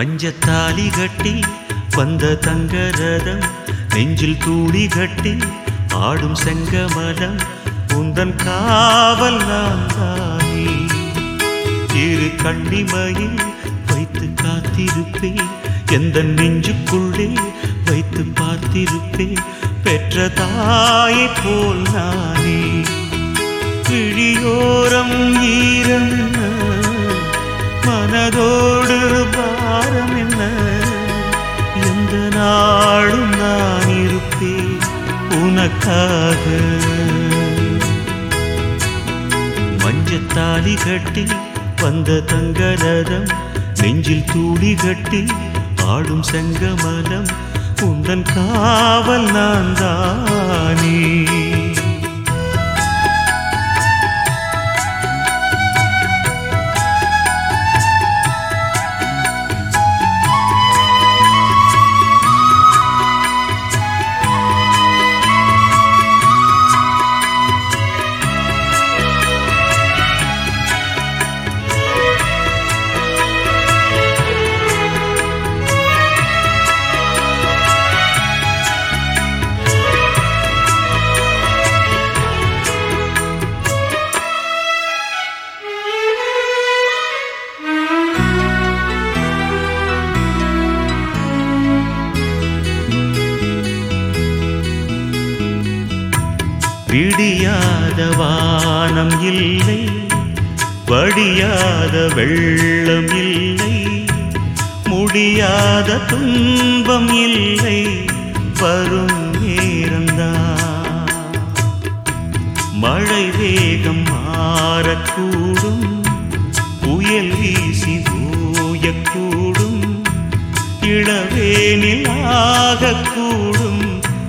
மஞ்சத்தாலி கட்டி வந்த தங்கரதம் நெஞ்சில் தூளி கட்டி ஆடும் செங்கமலம் உந்தன் காவல் நான் தானே இரு கண்ணிமையில் வைத்து காத்திருப்பேன் எந்த நெஞ்சுக்குள்ளே வைத்து பார்த்திருப்பேன் பெற்ற தாயை போல் நானே விழியோரம் ஈரம் என்ன மனதோடு பாரம் என்ன எந்த நாளும் நான் இருப்பேன் உனக்காக மஞ்சத்தாலி கட்டி வந்த தங்கரதம் நெஞ்சில் தூளி கட்டி ஆடும் செங்கமலம் உந்தன் காவல் நான் தானே விடியாத வானம் இல்லை வடியாத வெள்ளம் இல்லை முடியாத துன்பம் இல்லை வரும் நேரந்தான் மழை வேகம் மாறக்கூடும் புயல் வீசி ஓயக்கூடும் இளவேனில் ஆகக்கூடும்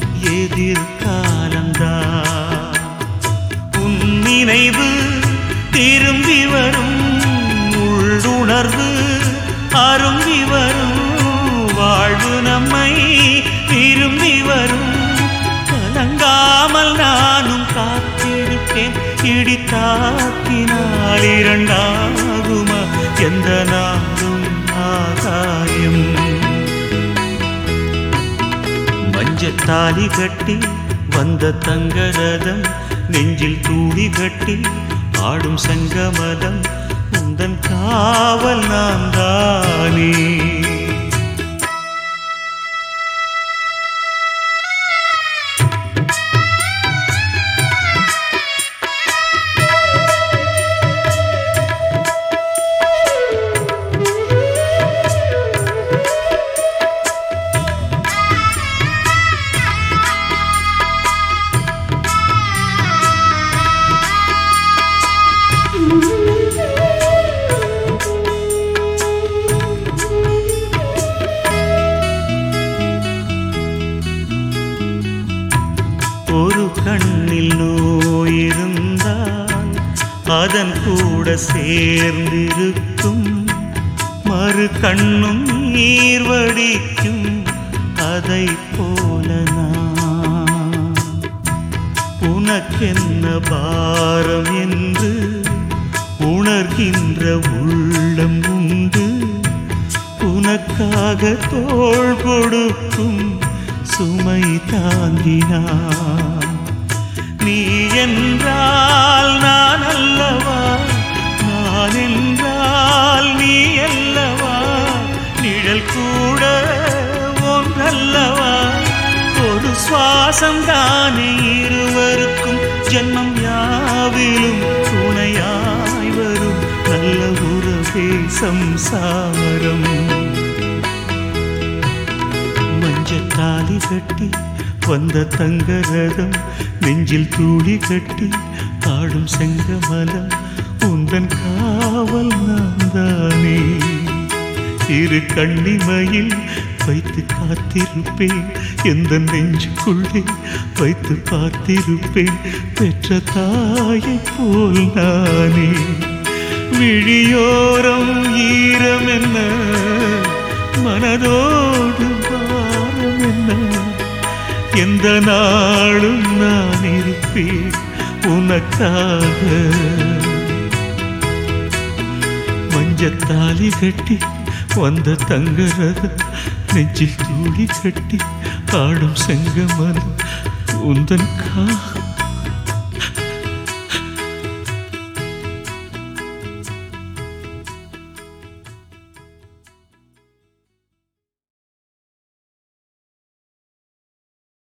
எதிர்காலம்தான் உன் நினைவு திரும்பி வரும் உள்ளுணர்வு அரும்பி வரும் வாழ்வு நம்மை திரும்பி வரும் கலங்காமல் நானும் காத்திருப்பேன் இடி தாக்கினால் இரண்டாகுமா எந்த நாளும் ஆகாயம் மஞ்சத்தாலி கட்டி வந்த தங்கரதம் நெஞ்சில் தூளி கட்டி ஆடும் சங்கமதம் உந்தன் காவல் நான் தானே ஒரு கண்ணில் நோயிருந்தால் அதன் கூட சேர்ந்திருக்கும் மறு கண்ணும் நீர் வடிக்கும் அதை போல நான் உனக்கென்ன பாரம் என்று உணர்கின்ற உள்ளம் உண்டு உனக்காக தோள் கொடுக்கும் சுமை தாங்கினான் நீ என்றால் நான் அல்லவா நான் என்றால் நீ அல்லவா நிழல் கூட ஒன்றல்லவா ஒரு சுவாசம் தானே இருவருக்கும் ஜென்மம் யாவிலும் துணையாய் வரும் நல்ல உறவே சம்சாரம் மஞ்சத்தாலி கட்டி வந்த தங்கரதம் நெஞ்சில் தூளி கட்டி ஆடும் செங்கமலம் உந்தன் காவல் நான் தானே இரு கண்ணிமையில் வைத்து காத்திருப்பேன் எந்த நெஞ்சுக்குள்ளே வைத்து பார்த்திருப்பேன் பெற்ற தாயை போல் நானே விழியோரம் ஈரம் என்ன மனதோடு பாரம் என்ன எந்த நாளும் நான் இருப்பேன் உனக்காக மஞ்சத்தாலி கட்டி வந்த தங்கரக நெஞ்சில் தூளி கட்டி ஆடும் செங்கமலம் உந்தன் காதல்